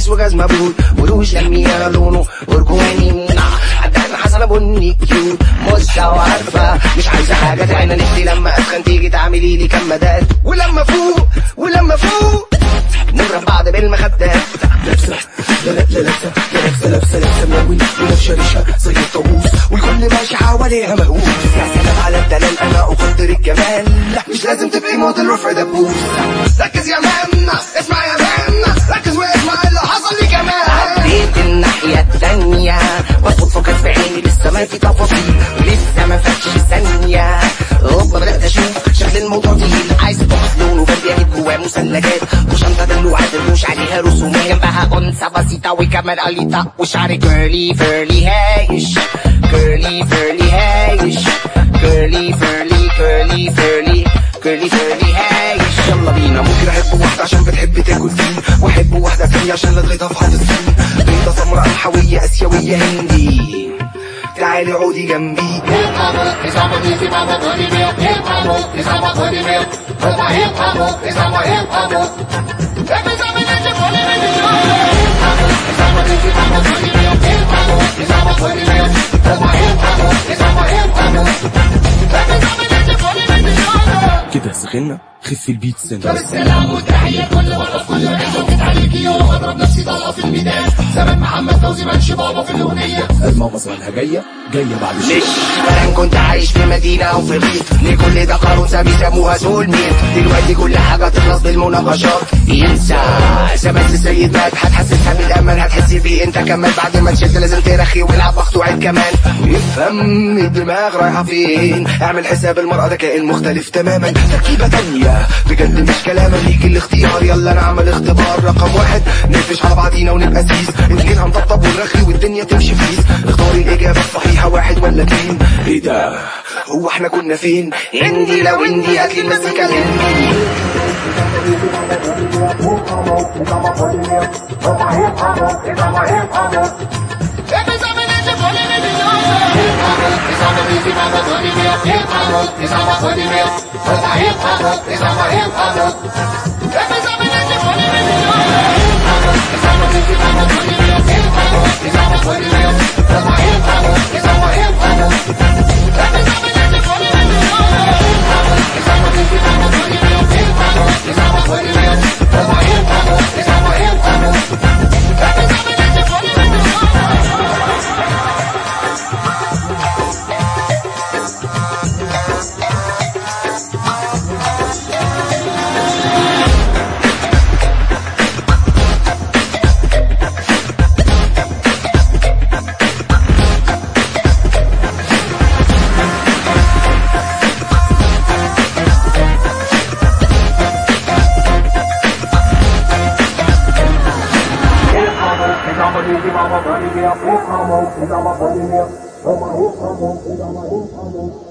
قميص وجزمة بوت وروش لميها لونه برجواني عدان حسنة بني كيوت مزة وعارفة مش عايزة حاجة تاني نفسي لما أسخن تيجي تعملي لي كمادات ولما فوق ولما فوق نضرب بعض بالمخدات لابسة لا لا لا لابسة لا لابسة لابسة لابسة ملون ولابسة ريشة زي الطاووس والكل ماشي حواليها مهووس يا سلام على الدلال انا اقدر الجمال لا مش لازم تبقي موديل رفع دبوس ركز يا مان اسمع يا مان ركز واسمع اللي حصل لي كمان عديت الناحية التانية واخد فوكس في عيني لسه ما في تفاصيل ولسه ما فاتش ثانية هوبا بدأت اشوف شكل الموضوع تقيل عايز تاخد لونه برد اجيب جواه مثلجات وشنطة دلوعات الروش عليها رسومات جنبها انثى بسيطة وكمان قليطة وشعر كيرلي فيرلي هايش كيرلي فيرلي هايش كيرلي فيرلي كيرلي فيرلي كيرلي فيرلي هايش يلا بينا ممكن احب واحدة عشان بتحب تاكل فين واحب واحدة تانية عشان لغيتها في حد الصين بيضة سمراء حوية اسيوية هندي تعالي عودي جنبي كده سخنا خف البيت سنة السلام والتحية كل مرة في كل رحلة وجيت عليكي يوم اضرب نفسي طلقة في الميدان زمان محمد فوزي منش بابا في الأغنية الماما صالحة جاية جاية بعد مش شوية زمان كنت عايش في مدينة أو في ريف لكل ده قارون بيسموها سول ميت دلوقتي كل حاجة تخلص بالمناقشات ينسى زمان السيد مات هتحسسها بالأمان هتحسي بيه أنت كمان بعد ما تشد لازم ترخي والعب مقطوعات كمان افهم الدماغ رايحة فين اعمل حساب المرأة ده كائن مختلف تماما تركيبة تانية بجد مش كلام ليك الاختيار يلا نعمل اختبار رقم واحد نقفش على بعضينا ونبقى سيس اتنين هنطبطب ونرخي والدنيا تمشي فيس اختاري الإجابة الصحيحة واحد ولا اتنين ايه ده هو احنا كنا فين هندي لو هندي هاتلي المزيكا الهندي Hip-hop,